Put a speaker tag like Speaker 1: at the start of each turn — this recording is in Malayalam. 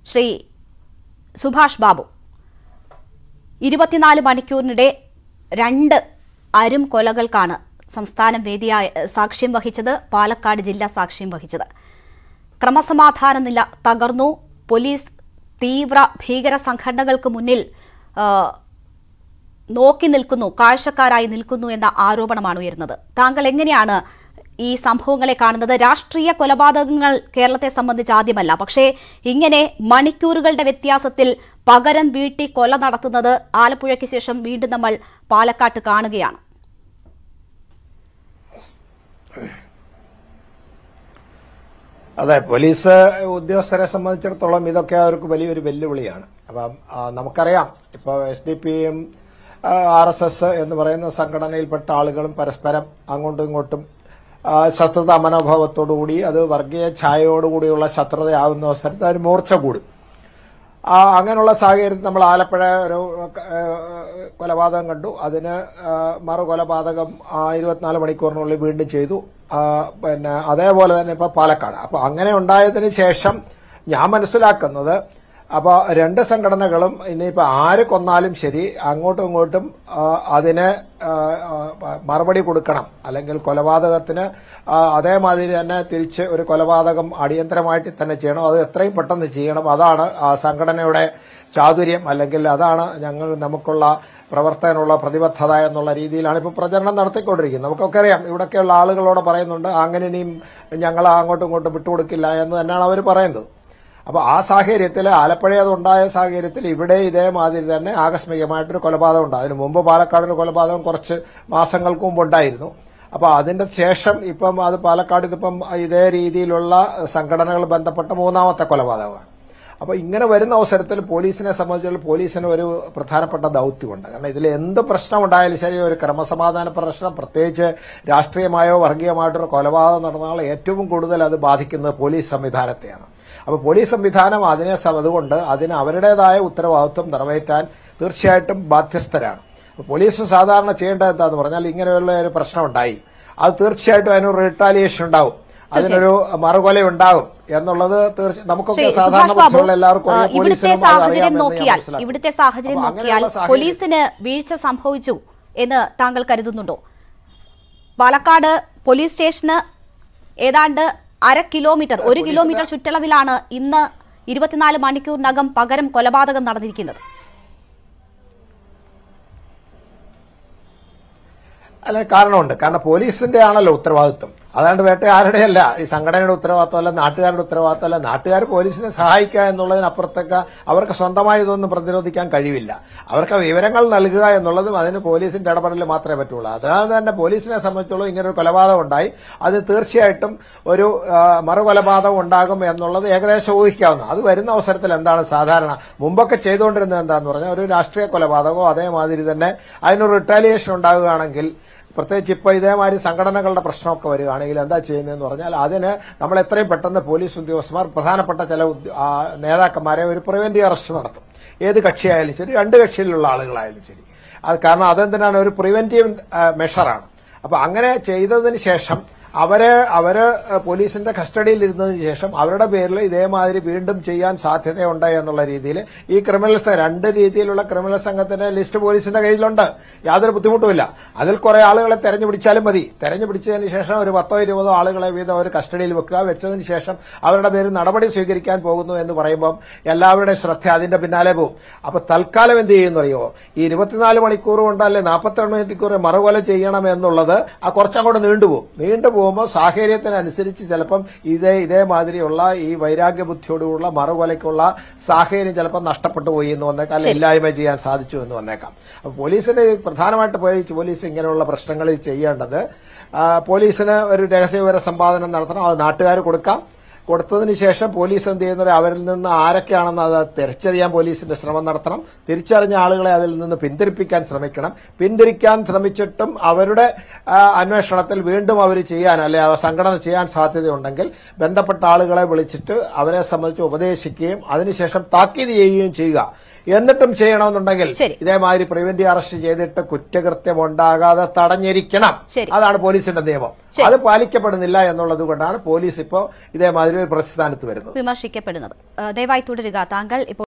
Speaker 1: ശ്രീ സുഭാഷ് ബാബു ഇരുപത്തിനാല് മണിക്കൂറിനിടെ രണ്ട് അരും കൊലകൾക്കാണ് സംസ്ഥാനം വേദിയായ സാക്ഷ്യം വഹിച്ചത് പാലക്കാട് ജില്ല സാക്ഷ്യം വഹിച്ചത് ക്രമസമാധാന നില തകർന്നു പോലീസ് തീവ്ര ഭീകര സംഘടനകൾക്ക് മുന്നിൽ ആ, നോക്കി നിൽക്കുന്നു കാഴ്ചക്കാരായി നിൽക്കുന്നു എന്ന ആരോപണമാണ് ഉയരുന്നത് താങ്കൾ എങ്ങനെയാണ് ഈ സംഭവങ്ങളെ കാണുന്നത് രാഷ്ട്രീയ കൊലപാതകങ്ങൾ കേരളത്തെ സംബന്ധിച്ച് ആദ്യമല്ല പക്ഷേ ഇങ്ങനെ മണിക്കൂറുകളുടെ വ്യത്യാസത്തിൽ പകരം വീട്ടി കൊല നടത്തുന്നത് ആലപ്പുഴയ്ക്ക് ശേഷം വീണ്ടും നമ്മൾ പാലക്കാട്ട് കാണുകയാണ്
Speaker 2: അതെ പോലീസ് ഉദ്യോഗസ്ഥരെ സംബന്ധിച്ചിടത്തോളം ഇതൊക്കെ അവർക്ക് വലിയൊരു വെല്ലുവിളിയാണ് അപ്പം ആ, നമുക്കറിയാം ഇപ്പോൾ എസ് ഡി പിയും ആർ എസ് എസ് എന്ന് പറയുന്ന സംഘടനയിൽപ്പെട്ട ആളുകളും പരസ്പരം അങ്ങോട്ടും ഇങ്ങോട്ടും ആ, ശത്രുതാ മനോഭാവത്തോടുകൂടി അത് വർഗീയ ഛായയോടുകൂടിയുള്ള ശത്രുതയാകുന്ന അവസരത്തിൽ അതിന് മൂർച്ച കൂടും ആ, അങ്ങനെയുള്ള സാഹചര്യത്തിൽ നമ്മൾ ആലപ്പുഴ ഒരു ആ, കൊലപാതകം കണ്ടു അതിന് ആ, മറു കൊലപാതകം ആ, ഇരുപത്തിനാല് മണിക്കൂറിനുള്ളിൽ വീണ്ടും ചെയ്തു ആ, പിന്നെ അതേപോലെ തന്നെ ഇപ്പൊ പാലക്കാട് അപ്പൊ അങ്ങനെ ഉണ്ടായതിന് ശേഷം ഞാൻ മനസ്സിലാക്കുന്നത് അപ്പോൾ രണ്ട് സംഘടനകളും ഇനിയിപ്പോൾ ആര് കൊന്നാലും ശരി അങ്ങോട്ടും ഇങ്ങോട്ടും ആ, അതിന് ആ, ആ, മറുപടി കൊടുക്കണം അല്ലെങ്കിൽ കൊലപാതകത്തിന് ആ, അതേമാതിരി തന്നെ തിരിച്ച് ഒരു കൊലപാതകം അടിയന്തരമായിട്ട് തന്നെ ചെയ്യണം അത് എത്രയും പെട്ടെന്ന് ചെയ്യണം അതാണ് ആ സംഘടനയുടെ ചാതുര്യം അല്ലെങ്കിൽ അതാണ് ഞങ്ങൾ നമുക്കുള്ള പ്രവർത്തനമുള്ള പ്രതിബദ്ധത എന്നുള്ള രീതിയിലാണ് ഇപ്പോൾ പ്രചരണം നടത്തിക്കൊണ്ടിരിക്കുന്നത് നമുക്കൊക്കെ അറിയാം ഇവിടെയൊക്കെയുള്ള ആളുകളോട് പറയുന്നുണ്ട് അങ്ങനെ ഇനിയും ഞങ്ങൾ അങ്ങോട്ടും ഇങ്ങോട്ടും വിട്ടുകൊടുക്കില്ല എന്ന് തന്നെയാണ് അവർ പറയുന്നത് അപ്പോൾ ആ സാഹചര്യത്തിൽ ആലപ്പുഴ അതുണ്ടായ സാഹചര്യത്തിൽ ഇവിടെ ഇതേമാതിരി തന്നെ ആകസ്മികമായിട്ടൊരു കൊലപാതകം ഉണ്ട് അതിന് മുമ്പ് പാലക്കാട് ഒരു കൊലപാതകം കുറച്ച് മാസങ്ങൾക്ക് മുമ്പ് ഉണ്ടായിരുന്നു അപ്പോൾ അതിന്റെ ശേഷം ഇപ്പം അത് പാലക്കാട് ഇതിപ്പം ഇതേ രീതിയിലുള്ള സംഘടനകൾ ബന്ധപ്പെട്ട മൂന്നാമത്തെ കൊലപാതകമാണ് അപ്പോൾ ഇങ്ങനെ വരുന്ന അവസരത്തിൽ പോലീസിനെ സംബന്ധിച്ചുള്ള പോലീസിന് ഒരു പ്രധാനപ്പെട്ട ദൗത്യമുണ്ട് കാരണം ഇതിൽ എന്ത് പ്രശ്നം ഉണ്ടായാലും ശരി ഒരു ക്രമസമാധാന പ്രശ്നം പ്രത്യേകിച്ച് രാഷ്ട്രീയമായോ വർഗീയമായിട്ടോ ഒരു കൊലപാതകം നടന്നാൽ ഏറ്റവും കൂടുതൽ അത് ബാധിക്കുന്നത് പോലീസ് സംവിധാനത്തെയാണ് അപ്പോൾ പോലീസ് സംവിധാനം അതിനെ സ- അതുകൊണ്ട് അതിന് അവരുടേതായ ഉത്തരവാദിത്വം നിറവേറ്റാൻ തീർച്ചയായിട്ടും ബാധ്യസ്ഥരാണ് അപ്പോൾ പോലീസ് സാധാരണ ചെയ്യേണ്ടത് എന്താന്ന് പറഞ്ഞാൽ ഇങ്ങനെയുള്ള ഒരു പ്രശ്നം ഉണ്ടായി അത് തീർച്ചയായിട്ടും അതിനൊരു റിട്ടാലിയേഷൻ ഉണ്ടാവും അതിനൊരു മറുകൊല ഉണ്ടാകും എന്നുള്ളത് തീർച്ച നമുക്കൊക്കെ
Speaker 1: ശ്രീ
Speaker 2: സാധാരണ
Speaker 1: സുഭാഷ് ബാബു
Speaker 2: ബുദ്ധിയുള്ള എല്ലാവർക്കും
Speaker 1: ആ,
Speaker 2: അറിയാം.
Speaker 1: ഇവിടുത്തെ
Speaker 2: പോലീസിനും അത്
Speaker 1: സാഹചര്യം
Speaker 2: അറിയാമെന്ന് ഞാൻ
Speaker 1: നോക്കിയാൽ
Speaker 2: മനസ്സിലാക്കുന്നു.
Speaker 1: ഇവിടുത്തെ സാഹചര്യം
Speaker 2: അപ്പോൾ
Speaker 1: നോക്കിയാൽ
Speaker 2: അങ്ങനെയുള്ള സാഹചര്യം-
Speaker 1: പോലീസിന് വീഴ്ച സംഭവിച്ചു എന്ന് താങ്കൾ കരുതുന്നുണ്ടോ പാലക്കാട് പോലീസ് സ്റ്റേഷന് ഏതാണ്ട് അര കിലോമീറ്റർ ഒരു കിലോമീറ്റർ ചുറ്റളവിലാണ് ഇന്ന് ഇരുപത്തിനാല് മണിക്കൂറിനകം പകരം കൊലപാതകം നടന്നിരിക്കുന്നത്
Speaker 2: അല്ല കാരണമുണ്ട് കാരണം പോലീസിന്റെ ആണല്ലോ ഉത്തരവാദിത്വം അതാണ്ട് വേട്ട ആരുടെയല്ല ഈ സംഘടനയുടെ ഉത്തരവാദിത്വമല്ല നാട്ടുകാരുടെ ഉത്തരവാദിത്വമല്ല നാട്ടുകാർ പോലീസിനെ സഹായിക്കുക എന്നുള്ളതിനപ്പുറത്തേക്ക് അവർക്ക് സ്വന്തമായി ഇതൊന്നും പ്രതിരോധിക്കാൻ കഴിയില്ല അവർക്ക് വിവരങ്ങൾ നൽകുക എന്നുള്ളതും അതിന് പോലീസിന്റെ ഇടപെടൽ മാത്രമേ പറ്റുള്ളൂ അതുകൊണ്ട് തന്നെ പോലീസിനെ സംബന്ധിച്ചോളം ഇങ്ങനെ ഒരു കൊലപാതകം ഉണ്ടായി അത് തീർച്ചയായിട്ടും ഒരു ആ, മറുകൊലപാതകം ഉണ്ടാകും എന്നുള്ളത് ഏകദേശം ഊഹിക്കാവുന്ന അത് വരുന്ന അവസരത്തിൽ എന്താണ് സാധാരണ മുമ്പൊക്കെ ചെയ്തുകൊണ്ടിരുന്നത് എന്താന്ന് പറഞ്ഞാൽ ഒരു രാഷ്ട്രീയ കൊലപാതകമോ അതേമാതിരി തന്നെ അതിനൊരു റിട്ടാലിയേഷൻ ഉണ്ടാകുകയാണെങ്കിൽ പ്രത്യേകിച്ച് ഇപ്പോൾ ഇതേമാതിരി സംഘടനകളുടെ പ്രശ്നമൊക്കെ വരികയാണെങ്കിൽ എന്താ ചെയ്യുന്നതെന്ന് പറഞ്ഞാൽ അതിന് നമ്മൾ എത്രയും പെട്ടെന്ന് പോലീസ് ഉദ്യോഗസ്ഥന്മാർ പ്രധാനപ്പെട്ട ചില ഉദ്യ- ആ, നേതാക്കന്മാരെ ഒരു പ്രിവെന്റീവ് അറസ്റ്റ് നടത്തും ഏത് കക്ഷിയായാലും ശരി രണ്ട് കക്ഷിയിലുള്ള ആളുകളായാലും ശരി അത് കാരണം അതെന്തിനാണ് ഒരു പ്രിവെന്റീവ് മെഷറാണ് അപ്പൊ അങ്ങനെ ചെയ്തതിന് ശേഷം അവരെ അവര് പോലീസിന്റെ കസ്റ്റഡിയിൽ ഇരുന്നതിന് ശേഷം അവരുടെ പേരിൽ ഇതേമാതിരി വീണ്ടും ചെയ്യാൻ സാധ്യതയുണ്ട് എന്നുള്ള രീതിയിൽ ഈ ക്രിമിനൽസ് രണ്ട് രീതിയിലുള്ള ക്രിമിനൽ സംഘത്തിന്റെ ലിസ്റ്റ് പോലീസിന്റെ കയ്യിലുണ്ട് യാതൊരു ബുദ്ധിമുട്ടുമില്ല അതിൽ കുറെ ആളുകളെ തെരഞ്ഞു പിടിച്ചാലും മതി തെരഞ്ഞു പിടിച്ചതിന് ശേഷം ഒരു പത്തോ ഇരുപതോ ആളുകളെ വീതം അവർ കസ്റ്റഡിയിൽ വെക്കുക വെച്ചതിന് ശേഷം അവരുടെ പേരിൽ നടപടി സ്വീകരിക്കാൻ പോകുന്നു എന്ന് പറയുമ്പോൾ എല്ലാവരുടെയും ശ്രദ്ധ അതിന്റെ പിന്നാലെ പോകും അപ്പൊ തൽക്കാലം എന്ത് ചെയ്യുമെന്ന് അറിയോ ഈ ഇരുപത്തിനാല് മണിക്കൂർ കൊണ്ടല്ലേ നാൽപ്പത്തിരണ്ട് മണിക്കൂർ മറുകൊല ചെയ്യണം എന്നുള്ളത് ആ കുറച്ചങ്ങോട്ട് നീണ്ടുപോകും നീണ്ടുപോകുമ്പോൾ സാഹചര്യത്തിനനുസരിച്ച് ചിലപ്പം ഇതേ ഇതേമാതിരിയുള്ള ഈ വൈരാഗ്യ ബുദ്ധിയോടുള്ള മറുകൊലയ്ക്കുള്ള സാഹചര്യം ചിലപ്പോൾ നഷ്ടപ്പെട്ടു പോയി എന്ന് വന്നേക്കാം അല്ലെ ഇല്ലായ്മ ചെയ്യാൻ സാധിച്ചു എന്ന് വന്നേക്കാം അപ്പൊ പോലീസിന് പ്രധാനമായിട്ട് പോലീസ് പോലീസ് ഇങ്ങനെയുള്ള പ്രശ്നങ്ങളിൽ ചെയ്യേണ്ടത് ആ, പോലീസിന് ഒരു രഹസ്യവിവര സമ്പാദനം നടത്തണം അത് നാട്ടുകാർ കൊടുക്കാം കൊടുത്തതിന് ശേഷം പോലീസ് എന്ത് ചെയ്യുന്നത് അവരിൽ നിന്ന് ആരൊക്കെയാണെന്ന് അത് തിരിച്ചറിയാൻ പോലീസിന്റെ ശ്രമം നടത്തണം തിരിച്ചറിഞ്ഞ ആളുകളെ അതിൽ നിന്ന് പിന്തിരിപ്പിക്കാൻ ശ്രമിക്കണം പിന്തിരിക്കാൻ ശ്രമിച്ചിട്ടും അവരുടെ ആ, അന്വേഷണത്തിൽ വീണ്ടും അവർ ചെയ്യാൻ അല്ലെ ആ സംഘടന ചെയ്യാൻ സാധ്യതയുണ്ടെങ്കിൽ ബന്ധപ്പെട്ട ആളുകളെ വിളിച്ചിട്ട് അവരെ സംബന്ധിച്ച് ഉപദേശിക്കുകയും അതിനുശേഷം താക്കീത് ചെയ്യുകയും ചെയ്യുക എന്നിട്ടും ചെയ്യണമെന്നുണ്ടെങ്കിൽ
Speaker 1: ശരി.
Speaker 2: ഇതേമാതിരി പ്രിവന്റീവ് അറസ്റ്റ് ചെയ്തിട്ട് കുറ്റകൃത്യം ഉണ്ടാകാതെ തടഞ്ഞിരിക്കണം
Speaker 1: ശരി.
Speaker 2: അതാണ് പോലീസിന്റെ നിയമം
Speaker 1: ശരി.
Speaker 2: അത് പാലിക്കപ്പെടുന്നില്ല എന്നുള്ളത് കൊണ്ടാണ് പോലീസ് ഇപ്പോൾ ഇതേമാതിരി ഒരു പ്രസ്ഥാനത്ത് വരുന്നത്
Speaker 1: വിമർശിക്കപ്പെടുന്നത് ഏഹ് ദയവായി തുടരുക താങ്കൾ ഇപ്പോൾ